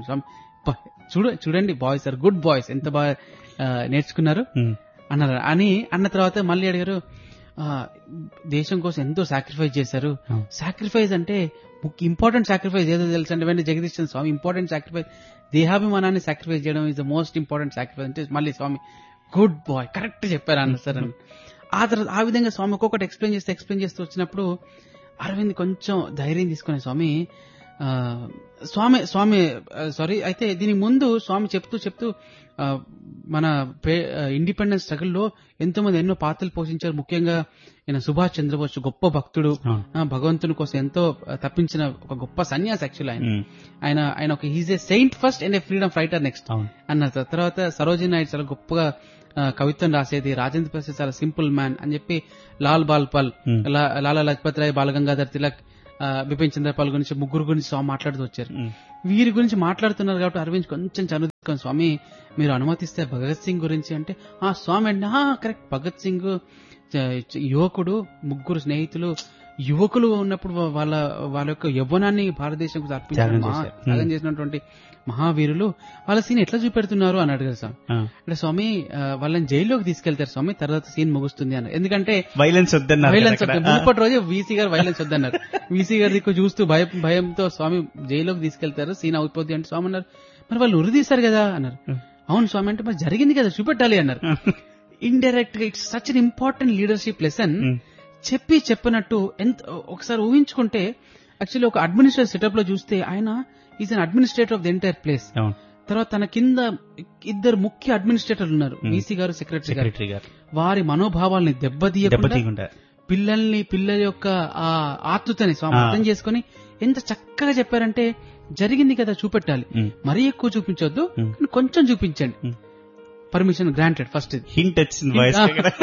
చూడ చూడండి బాయ్స్ ఆర్ గుడ్ బాయ్స్ ఎంత బాగా ఆ, నేర్చుకున్నారు ఉమ్. అన్నారు అని అన్న తర్వాత మళ్ళీ అడిగారు ఆ, దేశం కోసం ఎంతో సాక్రిఫైస్ చేశారు Hmm. సాక్రిఫైస్ అంటే ఇంపార్టెంట్ సాక్రిఫైస్ ఏదో తెలుసు అంటే వెంటనే జగదీష్ చంద్ర స్వామి ఇంపార్టెంట్ సాక్రిఫైస్ దేహాభిమానాన్ని సాక్రిఫైస్ చేయడం is the most important sacrifice అంటే మళ్ళీ స్వామి గుడ్ బాయ్ కరెక్ట్ చెప్పారు అన్న సార్ అని ఆ తర్వాత ఆ విధంగా స్వామి ఒక్కొక్కటి ఎక్స్ప్లెయిన్ చేస్తూ ఎక్స్ప్లెయిన్ చేస్తూ వచ్చినప్పుడు అరవింద్ కొంచెం ధైర్యం తీసుకునే స్వామి ఆ, స్వామి స్వామి సారీ అయితే దీనికి ముందు స్వామి చెప్తూ చెప్తూ ఆ, మన ఇండిపెండెన్స్ స్ట్రగుల్ లో ఎంతో మంది ఎన్నో పాత్రలు పోషించారు ముఖ్యంగా ఈయన సుభాష్ చంద్రబోస్ గొప్ప భక్తుడు అవును. ఆ, భగవంతుని కోసం ఎంతో ఆ, తప్పించిన ఒక గొప్ప సన్యాసి యాక్చువల్ ఆయన ఉమ్. ఆయన ఆయన ఒక is a saint first and a freedom fighter next అవును అన్న తర్వాత సరోజిని నాయుడు చాలా గొప్పగా ఆ, కవిత్వం రాసేది రాజేంద్ర ప్రసాద్ చాలా సింపుల్ మ్యాన్ అని చెప్పి లాల్ బాల్ పల్ Hmm. లా- లాలా లజపత్ రాయ్ బాలగంగాధర్ తిలక్ ఆ, బిపిన్ చంద్రపాల్ గురించి ముగ్గురు గురించి స్వామి మాట్లాడుతూ వచ్చారు ఉమ్. వీరి గురించి మాట్లాడుతున్నారు కాబట్టి అరవింద్ కొంచెం చనుదిక్కొని స్వామి మీరు అనుమతిస్తే భగత్ సింగ్ గురించి అంటే ఆ స్వామి అంటే కరెక్ట్ భగత్ సింగ్ చ- చ- యువకుడు ముగ్గురు స్నేహితులు యువకులు ఉన్నప్పుడు వాళ్ళ వాళ్ళ యొక్క యవ్వనాన్ని భారతదేశం అర్పించారు త్యాగం మహా- చేశారు. త్యాగం చేసినటువంటి మహావీరులు వాళ్ళ సీన్ ఎట్లా చూపెడుతున్నారు అని అడిగారు స్వామి ఆ. అంటే స్వామి ఆ, వాళ్ళని జైల్లోకి తీసుకెళ్తారు స్వామి తర్వాత సీన్ ముగుస్తుంది అన్నారు ఎందుకంటే వైలెన్స్ వద్దన్నారు వైలెన్స్ కదా వద్దు. అక్కడ. మునుపటి రోజు వీసీ గారు వైలెన్స్ వద్దన్నారు వీసీ గారి దిక్కు చూస్తూ భయం భయంతో స్వామి జైల్లోకి తీసుకెళ్తారు సీన్ అయిపోద్ది అంటే స్వామి అన్నారు మరి వాళ్ళు ఉరి తీశారు కదా అన్నారు అవును స్వామి అంటే మరి జరిగింది కదా చూపెట్టాలి అన్నారు ఇండైరెక్ట్ గా it's such an important leadership lesson um. చెప్పి చెప్పినట్టు ఎంత ఒకసారి ఊహించుకుంటే యాక్చువల్లీ ఒక అడ్మినిస్ట్రేటివ్ సెటప్ లో చూస్తే ఆయన is an administrator of the entire place అవును తర్వాత తన కింద ఇద్దరు ముఖ్య అడ్మినిస్ట్రేటర్లు ఉన్నారు Hmm. వీసీ గారు సెక్రటరీ గారు సెక్రటరీ గారు వారి మనోభావాల్ని దెబ్బతీయకుండా దెబ్బతీయకుండా పిల్లల్ని పిల్లల యొక్క ఆ ఆతృతని స్వామి ఆ. అర్థం చేసుకుని ఎంత చక్కగా చెప్పారంటే జరిగింది కదా చూపెట్టాలి ఉమ్. మరీ ఎక్కువ చూపించొద్దు ఉమ్. కానీ కొంచెం చూపించండి ఉమ్. పర్మిషన్ గ్రాంటెడ్ ఫస్ట్ ఇది హింట్ వచ్చింది వాయిస్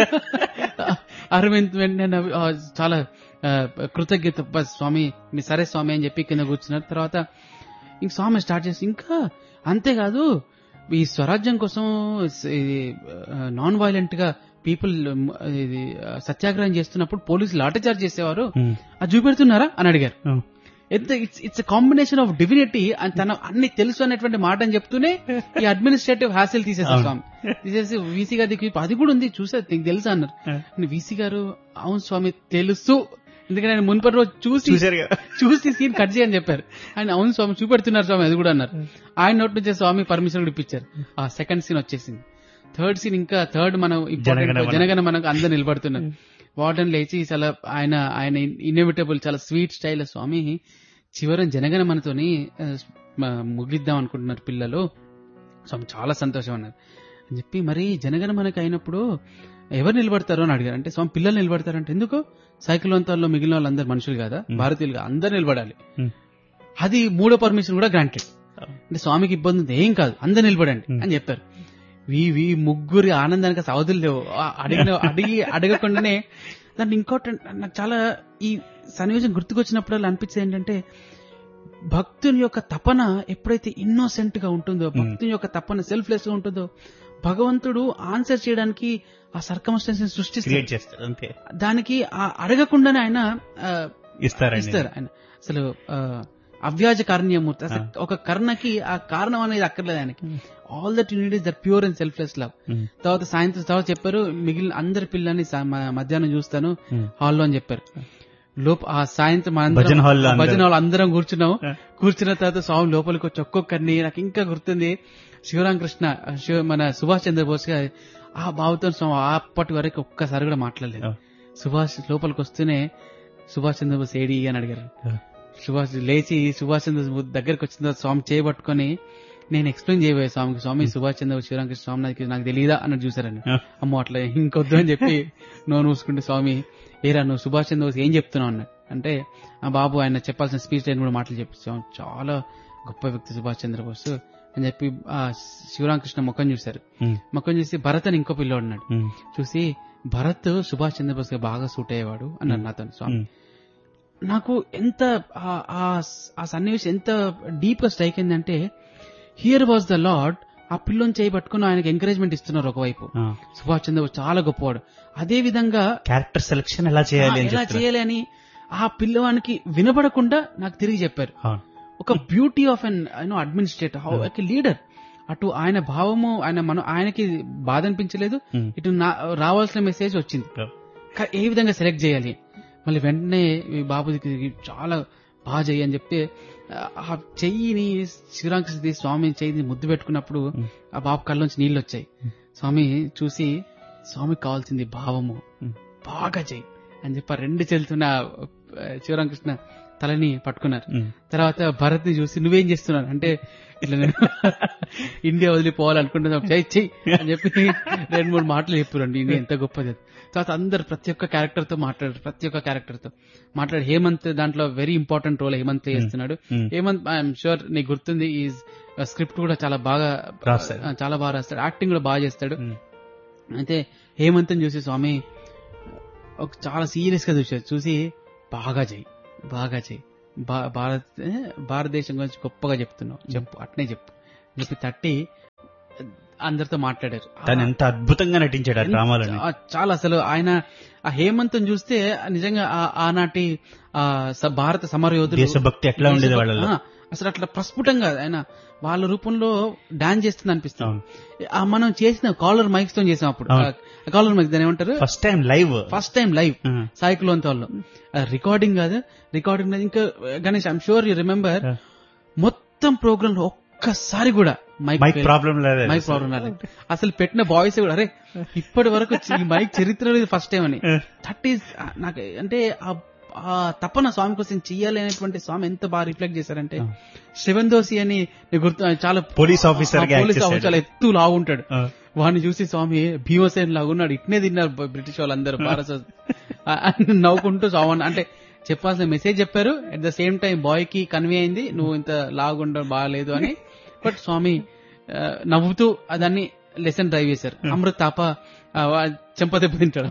అరవింద్ వెంటనే నవ్వి, ఆ, చాలా ఆ, కృతజ్ఞత బస్ స్వామి మీ సరే స్వామి అని చెప్పి కింద కూర్చున్నారు తర్వాత ఇంక స్వామి స్టార్ట్ చేసి ఇంకా అంతేకాదు ఈ స్వరాజ్యం కోసం ఇది నాన్ వైలెంట్ గా పీపుల్ ఇది ఆ, సత్యాగ్రహం చేస్తున్నప్పుడు పోలీసులు లాఠీచార్జ్ చేసేవారు అది చూపెడుతున్నారా అని అడిగారు ఎంత it's it's combination of divinity అని తన అన్ని తెలుసు అనేటువంటి మాట అని చెప్తూనే ఈ అడ్మినిస్ట్రేటివ్ హ్యాసిల్ తీసేసారు అవును. స్వామి తీసేసి వీసీ గారి దగ్గరికి అది కూడా ఉంది చూసా నీకు తెలుసా అన్నారు వీసీ గారు అవును స్వామి తెలుసు ఎందుకంటే ఆయన మున్పటి రోజు చూసి చూశారు కదా చూసి సీన్ కట్ చేయని చెప్పారు ఆయన అవును స్వామి చూపెడుతున్నారు స్వామి అది కూడా అన్నారు ఆయన నోటి నుంచే స్వామి పర్మిషన్ కూడా ఇప్పించారు ఆ సెకండ్ సీన్ వచ్చేసింది థర్డ్ సీన్ ఇంకా థర్డ్ మనం important జనగణమన. జనగణ మనకు అందరు నిలబడుతున్నారు వార్డెన్ లేచి చాలా ఆయన ఆయన ఇన్నోవిటబుల్ చాలా స్వీట్ స్టైల్ స్వామి చివరి జనగణ మనతోని ఆ, మ- ముగిద్దాం అనుకుంటున్నారు పిల్లలు స్వామి చాలా సంతోషం అన్నారు అని చెప్పి మరి జనగణ మనకు అయినప్పుడు ఎవరు నిలబడతారు అని అడిగారు అంటే స్వామి పిల్లలు నిలబడతారంటే ఎందుకు సైకిల్ వంతాల్లో మిగిలిన వాళ్ళందరూ మనుషులు కదా Hmm. భారతీయులుగా అందరు నిలబడాలి Hmm. అది మూడో పర్మిషన్ కూడా గ్రాంటెడ్ అంటే స్వామికి ఇబ్బంది ఉంది ఏం కాదు అందరు నిలబడండి Hmm. అని చెప్పారు వీ వీ ముగ్గురి ఆనందానికి అసలు అవధులు లేవు ఆ అడిగిన అడిగి అడగకుండానే దాంట్లో ఇంకోటి నాకు చాలా ఈ సన్నివేశం గుర్తుకొచ్చినప్పుడు అనిపించేది ఏంటంటే భక్తుని యొక్క తపన ఎప్పుడైతే ఇన్నోసెంట్ గా ఉంటుందో భక్తుని యొక్క తపన సెల్ఫ్లెస్ గా ఉంటుందో భగవంతుడు ఆన్సర్ చేయడానికి ఆ సర్కమస్టెన్స్ క్రియేట్ సృష్టిస్తారు చేస్తారు అంతే దానికి ఆ అడగకుండానే ఆయన ఆ, ఇస్తారండి ఇస్తారు ఆయన అసలు ఆ, అవ్యాజ కారణ్యమూర్తి అసలు ఒక కర్ణకి ఆ కారణం అనేది అక్కర్లేదు ఆయనకి all that unit is that pure and selfless love Hmm. తర్వాత సాయంత్రం తర్వాత చెప్పారు మిగిలిన అందరి పిల్లల్ని సా- మ- మధ్యాహ్నం చూస్తాను Hmm. హాల్లో అని చెప్పారు లోప ఆ సాయంత్రం మనందరం- భజన హాల్లో ఆ భజన అందరూ. హాల్ అందరం కూర్చున్నాము Yeah. కూర్చున్న తర్వాత స్వామి లోపలికి వచ్చి ఒక్కొక్కరిని నాకు ఇంకా గుర్తుంది శివరామకృష్ణ శివ మన సుభాష్ చంద్రబోస్ గారు ఆ బాబుతో స్వామి అప్పటి వరకు ఒక్కసారి కూడా మాట్లాడలేదు Yeah. సుభాష్ లోపలికి వస్తూనే సుభాష్ చంద్రబోస్ ఏడి అని అడిగారు Yeah. సుభాష్ లేచి సుభాష్ చంద్రబోస్ దగ్గరికి వచ్చిన తర్వాత స్వామి చేయబట్టుకొని నేను ఎక్స్ప్లెయిన్ చేయబోయే స్వామికి స్వామి సుభాష్ చంద్రబోస్ శివరామకృష్ణ స్వామి నాకు నాకు తెలియదా అన్నట్టు చూసారండి Yeah. అమ్మో అట్లా ఇంకొద్దు అని చెప్పి నోరు మూసుకుంటే స్వామి ఏరా నువ్వు సుభాష్ చంద్రబోస్ ఏం చెప్తున్నావు అన్నాడు అంటే ఆ బాబు ఆయన చెప్పాల్సిన స్పీచ్ లైన్ కూడా మాటలు చెప్పి స్వామి చాలా గొప్ప వ్యక్తి సుభాష్ చంద్రబోస్ అని చెప్పి ఆ శివరామకృష్ణ ముఖం చూశారు Hmm. ముఖం చూసి భరత్ అని ఇంకో పిల్లోడు ఉన్నాడు Hmm. చూసి భరత్ సుభాష్ చంద్రబోస్ గా బాగా సూట్ అయ్యేవాడు అన్నాడు నాతో స్వామి Hmm. నాకు ఎంత ఆ- ఆ- ఆ సన్నివేశం ఎంత డీప్ గా స్ట్రైక్ అయిందంటే హియర్ వాజ్ ద లార్డ్ ఆ పిల్లని చేయబట్టుకుని ఆయనకి ఎంకరేజ్మెంట్ ఇస్తున్నారు ఒకవైపు ఆ. సుభాష్ చంద్రబోస్ చాలా గొప్పవాడు అదే విధంగా క్యారెక్టర్ సెలక్షన్ ఎలా చేయాలి అని ఎలా చెప్తారు చేయాలి అని ఆ పిల్లవానికి వినబడకుండా నాకు తిరిగి చెప్పారు అవును. ఒక beauty of an you know administrator how ఒక లీడర్ అటు ఆయన భావము ఆయన మనం ఆయనకి బాధ అనిపించలేదు Hmm. ఇటు నా- రావాల్సిన మెసేజ్ వచ్చింది Yeah. క- ఏ విధంగా సెలెక్ట్ చేయాలి మళ్ళీ వెంటనే ఈ బాబుకి చాలా బాగా చెయ్యి అని చెప్తే ఆ చెయ్యిని శ్రీరామకృష్ణ స్వామి చెయ్యిని ముద్దు పెట్టుకున్నప్పుడు Hmm. ఆ బాబు కళ్ళలోంచి నీళ్ళు వచ్చాయి స్వామి చూసి స్వామికి కావాల్సింది భావము Hmm. బాగా చెయ్యి అని చెప్పి ఆ రెండు చెల్తున్న శివరామకృష్ణ తలని పట్టుకున్నారు Hmm. తర్వాత భరత్ ని చూసి నువ్వేం చేస్తున్నావు అంటే ఇట్లా నేను ఇండియా వదిలిపోవాలనుకుంటున్నా చెయ్యి చెయ్యి అని చెప్పి రెండు మూడు మాటలు చెప్పారండి ఇండియా ఎంత గొప్పది అది. తర్వాత అందరు ప్రతి ఒక్క క్యారెక్టర్ తో మాట్లాడారు ప్రతి ఒక్క క్యారెక్టర్ తో మాట్లాడు హేమంత్ దాంట్లో వెరీ ఇంపార్టెంట్ రోల్ హేమంత్ చేస్తున్నాడు Hmm. హేమంత్ ఐఎమ్ షూర్ నీకు గుర్తుంది ఈ స్క్రిప్ట్ కూడా చాలా బాగా రాస్తాడు. ఆ, చాలా బాగా రాస్తాడు యాక్టింగ్ కూడా బాగా చేస్తాడు Hmm. అయితే హేమంత్ని చూసి స్వామి ఒక చాలా సీరియస్ గా చూశారు చూసి బాగా చెయ్యి బాగా చెయ్యి భా- భారత్ ఏ, భారతదేశం గురించి గొప్పగా చెప్తున్నావు చెప్పు అట్నే చెప్పు అని చెప్పి తట్టి అందరితో మాట్లాడారు తను ఎంత అద్భుతంగా నటించాడు ఆ డ్రామాలని ఆ, చాలా అసలు ఆయన ఆ హేమంత్ని చూస్తే నిజంగా ఆ- ఆనాటి ఆ స- భారత సమర యోధులు దేశభక్తి ఎట్లా ఉండేది వాళ్ళలో ఆ, అసలు అట్లా ప్రస్ఫుటంగా ఆయన వాళ్ళ రూపంలో డాన్స్ చేస్తుంది అనిపిస్తుంది అవును. ఆ, మనం చేసిన కాలర్ మైక్స్ తో చేసాం అప్పుడు అవును. కాలర్ మైక్స్ దాని ఏమంటారు first time live first time live సాయికులోన్ వాళ్ళు రికార్డింగ్ కాదు రికార్డింగ్ ఇంకా Ganesh I'm sure you remember Yeah. మొత్తం ప్రోగ్రామ్ లో ఒక్కసారి కూడా మైక్ మైక్ ప్రాబ్లం లేదు మైక్ ప్రాబ్లం రాలేదు అసలు పెట్టిన బాయ్స్ కూడా అరే ఇప్పటి వరకు చి- ఈ మైక్ చరిత్రలో ఇది ఫస్ట్ టైం అని దట్ ఈస్ నాకు అంటే ఆ- ఆ తపన స్వామి కోసం చెయ్యాలి అనేటువంటి స్వామి ఎంత బాగా రిఫ్లెక్ట్ చేశారంటే ఆ. శివన్ దోసి అని నీకు గుర్తు చాలా పోలీస్ ఆఫీసర్ గా పోలీస్ act ఆఫీసర్ చేశాడు. చాలా ఎత్తు లాగుంటాడు ఆ. వాడిని చూసి స్వామి భీమసేన్ లాగున్నాడు ఇట్నే తిన్నారు బ- బ్రిటిష్ వాళ్ళందరూ భారత ఆ- అని నవ్వుకుంటూ స్వామి అంటే చెప్పాల్సిన మెసేజ్ చెప్పారు at the same time boy కి కన్వే అయింది నువ్వు ఇంత లాగుండ బాగాలేదు అని బట్ స్వామి ఆ, నవ్వుతూ దాన్ని లెసన్ డ్రైవ్ చేశారు అమృత్ తాప ఆ, వా- చెంప దెబ్బ తింటాడు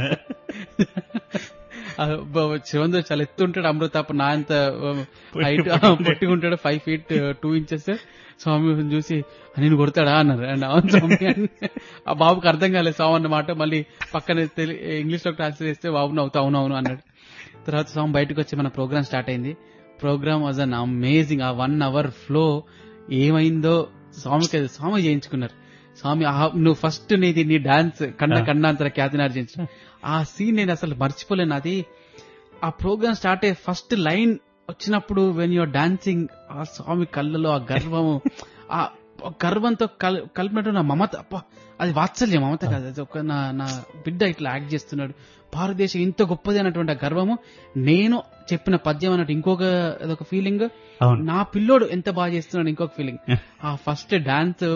శివంతో చాలా ఎత్తు ఉంటాడు అమృత్ తాప నా అంత హైట్ పొట్టిగుంటాడు five feet two inches Swami చూసి నేను కొడతాడా అన్నారు అండ్ అవును స్వామి అని. ఆ బాబుకి అర్థం కాలేదు స్వామి అన్నమాట మళ్ళీ పక్కన ఇంగ్లీష్ లో ట్రాన్స్లేట్ చేస్తే బాబు నవ్వుతా అవును అవును అన్నాడు తర్వాత స్వామి బయటకు వచ్చి మన ప్రోగ్రామ్ స్టార్ట్ అయింది ప్రోగ్రామ్ వాజ్ అన్ అమేజింగ్ ఆ వన్ అవర్ ఫ్లో ఏమైందో స్వామికి అది స్వామి చేయించుకున్నారు స్వామి ఆ- నువ్వు ఫస్ట్ నీది నీ డాన్స్ కన్న కన్నాంతర ఖ్యాతినార్జించిన ఆ సీన్ నేను అసలు మర్చిపోలేను అది ఆ ప్రోగ్రామ్ స్టార్ట్ అయ్యే ఫస్ట్ లైన్ వచ్చినప్పుడు వెన్ యూర్ డాన్సింగ్ ఆ స్వామి కళ్ళలో ఆ గర్వము ఆ గర్వంతో కల్ కలిపినట్టు నా మమత అబ్బా, అది వాత్సల్యం మమత కాదు అది ఒక నా నా బిడ్డ ఇట్లా యాక్ట్ చేస్తున్నాడు భారతదేశం ఇంత గొప్పది అన్నటువంటి ఆ గర్వము నేను చెప్పిన పద్యం అన్నట్టు ఇంకొక అదొక ఫీలింగ్ అవును నా పిల్లోడు ఎంత బాగా చేస్తున్నాడు ఇంకొక ఫీలింగ్ Yeah. ఆ ఫస్ట్ డాన్స్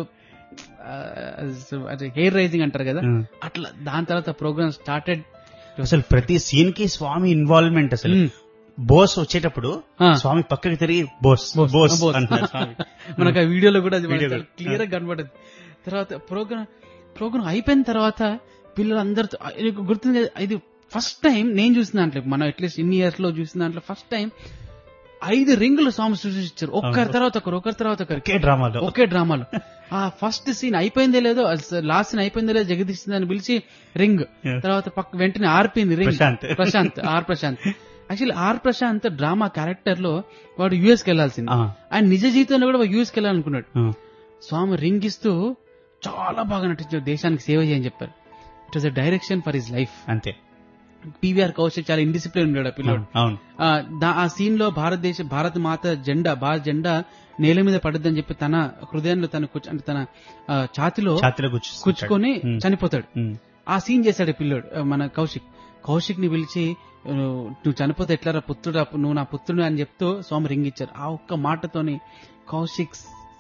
హెయిర్ రైజింగ్ అంటారు కదా Mm. అట్లా దాని తర్వాత ప్రోగ్రామ్ స్టార్టెడ్ అసలు ప్రతి సీన్ కి స్వామి ఇన్వాల్వ్మెంట్ అసలు బోస్ వచ్చేటప్పుడు ఆ. స్వామి పక్కకి తిరిగి బోస్ బోస్, బోస్ బోస్. అంటున్నారు స్వామి మనకు ఆ వీడియోలో కూడా వీడియో కూడా. క్లియర్ గా కనబడదు తర్వాత ప్రోగ్రామ్ ప్రోగ్రామ్ అయిపోయిన తర్వాత పిల్లలందరితో ఆ, నీకు గుర్తుంది కదా, ఇది ఫస్ట్ టైం నేను చూసిన దాంట్లో మనం అట్లీస్ట్ ఇన్ని ఇయర్స్ లో చూసిన దాంట్లో ఫస్ట్ టైం ఐదు రింగులు స్వామి సృష్టించారు ఒక్కరి తర్వాత ఒకరు ఒకరి తర్వాత ఒకరు ఒకే డ్రామాలో ఒకే డ్రామాలో ఆ ఫస్ట్ సీన్ అయిపోయిందే లేదో లాస్ట్ సీన్ అయిపోయిందే లేదో జగదీష్ అని పిలిచి రింగ్ Yeah. తర్వాత పక్క వెంటనే ఆర్పింది ring Prashant. Prashant R Prashant actually R Prashant drama character లో వాడు యుఎస్ కి వెళ్లాల్సింది ఆ. ఆయన నిజ జీవితంలో కూడా యుఎస్ కి వెళ్ళాలనుకున్నాడు ఆ. స్వామి రింగ్ ఇస్తూ చాలా బాగా నటించాడు దేశానికి సేవ చేయని చెప్పారు it was a direction for his life అంతే పీవీఆర్ కౌశిక్ చాలా ఇండిసిప్లిన్ ఉన్నాడు ఆ పిల్లోడు అవును ఆ, దా- ఆ సీన్ లో భారతదేశ భారత మాత జెండా భారత జెండా నేల మీద పడద్దని చెప్పి తన హృదయంలో తన కూర్చో- అంటే తన ఆ, ఛాతిలో ఛాతీలో కూర్చు కూర్చుకొని చనిపోతాడు ఆ సీన్ చేశాడు ఈ పిల్లోడు ఆ, మన కౌశిక్ కౌశిక్ ని పిలిచి "నువ్వు నువ్వు చనిపోతే ఎట్లారా పుత్రుడు నువ్వు నా పుత్రుడు అని చెప్తూ స్వామి రింగ్ ఇచ్చారు ఆ ఒక్క మాటతోని Kaushik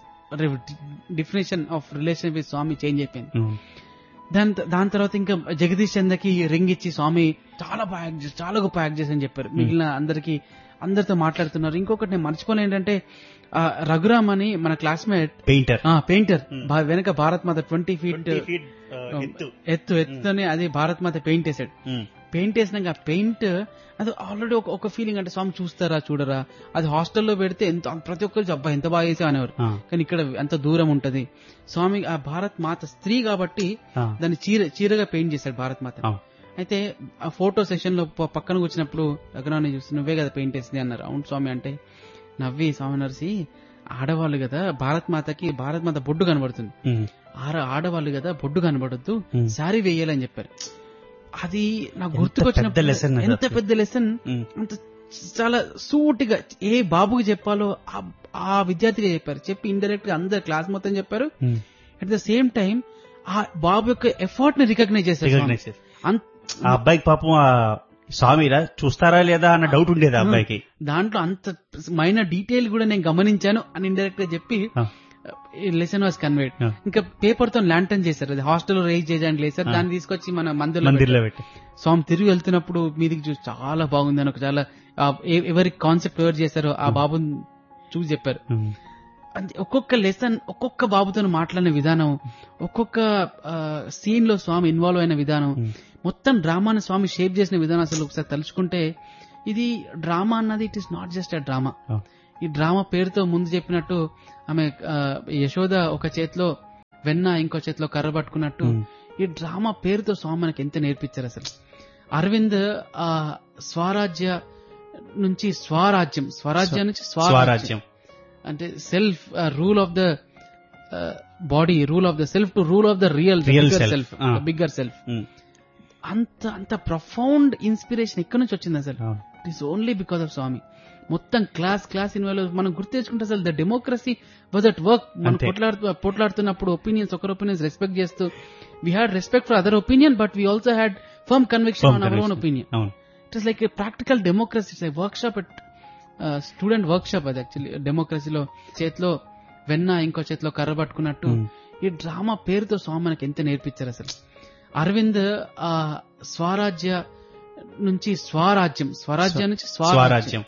definition of relation with Swami change అయిపోయింది దాని దాని తర్వాత ఇంకా జగదీష్ చందకి రింగ్ ఇచ్చి స్వామి చాలా బాగా యాక్ట్ చేసి చాలా గొప్ప యాక్ట్ చేసి అని చెప్పారు మిగిలిన అందరికి అందరితో మాట్లాడుతున్నారు ఇంకొకటి నేను మర్చిపోలే ఏంటంటే ఆ, రఘురామ్ అని మన క్లాస్మేట్ పెయింటర్ పెయింటర్ వెనక భారత్ మాత ట్వంటీ ఫీట్ ఎత్తు ఎత్తుతోనే అది భారత్ మాత పెయింట్ వేసాడు పెయింట్ వేసినాక ఆ పెయింట్ అది ఆల్రెడీ ఒక ఒక ఫీలింగ్ అంటే స్వామి చూస్తారా చూడరా అది హాస్టల్లో పెడితే ఎంత ప్రతి ఒక్కరు అబ్బా ఎంత బాగా వేసావు అనేవారు కానీ ఇక్కడ అంత దూరం ఉంటది స్వామి ఆ భారత్ మాత స్త్రీ కాబట్టి దాన్ని చీర చీరగా పెయింట్ చేశాడు భారత్ మాత అవును. అయితే ఆ ఫోటో సెషన్ లో ప- పక్కన కూర్చున్నప్పుడు రఘురాని చూసి నువ్వే కదా పెయింట్ వేసింది అన్నారు అవును స్వామి అంటే నవ్వి స్వామి నర్సి ఆడవాళ్ళు కదా భారత్ మాతకి భారత్ మాత బొడ్డు కనబడుతుంది ఆడ ఆడవాళ్ళు కదా బొడ్డు కనబడొద్దు Hmm. శారీ వేయాలని చెప్పారు అది నాకు ఎంత గుర్తుకొచ్చిన పెద్ద lesson అది ఎంత అసలు. పెద్ద లెసన్ Hmm. అంత చాలా సూటిగా ఏ బాబుకి చెప్పాలో ఆ- ఆ విద్యార్థిగా చెప్పారు చెప్పి ఇండైరెక్ట్ గా అందరు క్లాస్ మొత్తం చెప్పారు అట్ ద సేమ్ టైం ఆ బాబు యొక్క ఎఫర్ట్ ని రికగ్నైజ్ చేశారు స్వామి. Recognize చేశారు. అంత- ఆ అబ్బాయికి పాపం ఆ స్వామిరా చూస్తారా లేదా అన్న డౌట్ ఉండేది ఆ అబ్బాయికి దాంట్లో అంత మైనర్ డీటెయిల్ కూడా నేను గమనించాను అని ఇండైరెక్ట్ గా చెప్పి ఆ. లెసన్ వాస్ కన్వేడ్ ఆ. ఇంకా పేపర్ తో ల్యాంటన్ చేశారు అది హాస్టల్ రేజ్ చేయడానికి లేసారు ఆ. దాన్ని తీసుకొచ్చి మన మందిర్లో మందిర్లో పెట్టి స్వామి తిరిగి వెళ్తున్నప్పుడు మీదికి చూసి చాలా బాగుంది అని ఒక చాలా ఆ, ఎ- ఎవరి కాన్సెప్ట్ ఎవరు చేశారో ఆ బాబుని చూసి చెప్పారు ఉమ్. అంతే ఒక్కొక్క లెసన్ ఒక్కొక్క బాబుతో మాట్లాడిన విధానం ఒక్కొక్క సీన్ లో స్వామి ఇన్వాల్వ్ అయిన విధానం Hmm. మొత్తం డ్రామాని స్వామి షేప్ చేసిన విధానం అసలు ఒకసారి తలుచుకుంటే ఇది డ్రామా అన్నది it is not just a drama Oh. ఈ డ్రామా పేరుతో ముందు చెప్పినట్టు ఆమె ఆ, యశోద ఒక చేతిలో వెన్న ఇంకో చేతిలో కర్ర పట్టుకున్నట్టు ఉమ్. ఈ డ్రామా పేరుతో స్వామి మనకి ఎంత నేర్పించారు అసలు అరవింద్ ఆ స్వరాజ్య నుంచి స్వరాజ్యం స్వరాజ్యం నుంచి స్వరాజ్యం స్వరాజ్యం అంటే self rule of the body rule of the self to rule of the real Real self. Self Ah. Bigger self um. అంత అంత ప్రొఫౌండ్ ఇన్స్పిరేషన్ ఎక్కడి నుంచి వచ్చింది అసలు అవును. It is only because of Swami మొత్తం క్లాస్ క్లాస్ ఇన్వాల్వ్ మనం గుర్తు తెచ్చుకుంటే అసలు the democracy was at work మనం అంతే. పోట్లాడుతూ పోట్లాడుతున్నప్పుడు ఒపీనియన్స్ ఒకరి ఒపీనియన్స్ రెస్పెక్ట్ చేస్తూ we had respect for other opinion but we also had firm conviction Firm on our own conviction. Opinion అవును it is like practical democracy it's workshop at student workshop అది యాక్చువల్లీ డెమోక్రసీలో చేతిలో వెన్న ఇంకో చేతిలో కర్ర పట్టుకున్నట్టు ఉమ్. ఈ డ్రామా పేరుతో స్వామి మనకి ఎంత నేర్పించారు అసలు అరవింద్ ఆ స్వరాజ్య నుంచి స్వరాజ్యం స్వరాజ్యం నుంచి స్వరాజ్యం స్వరాజ్యం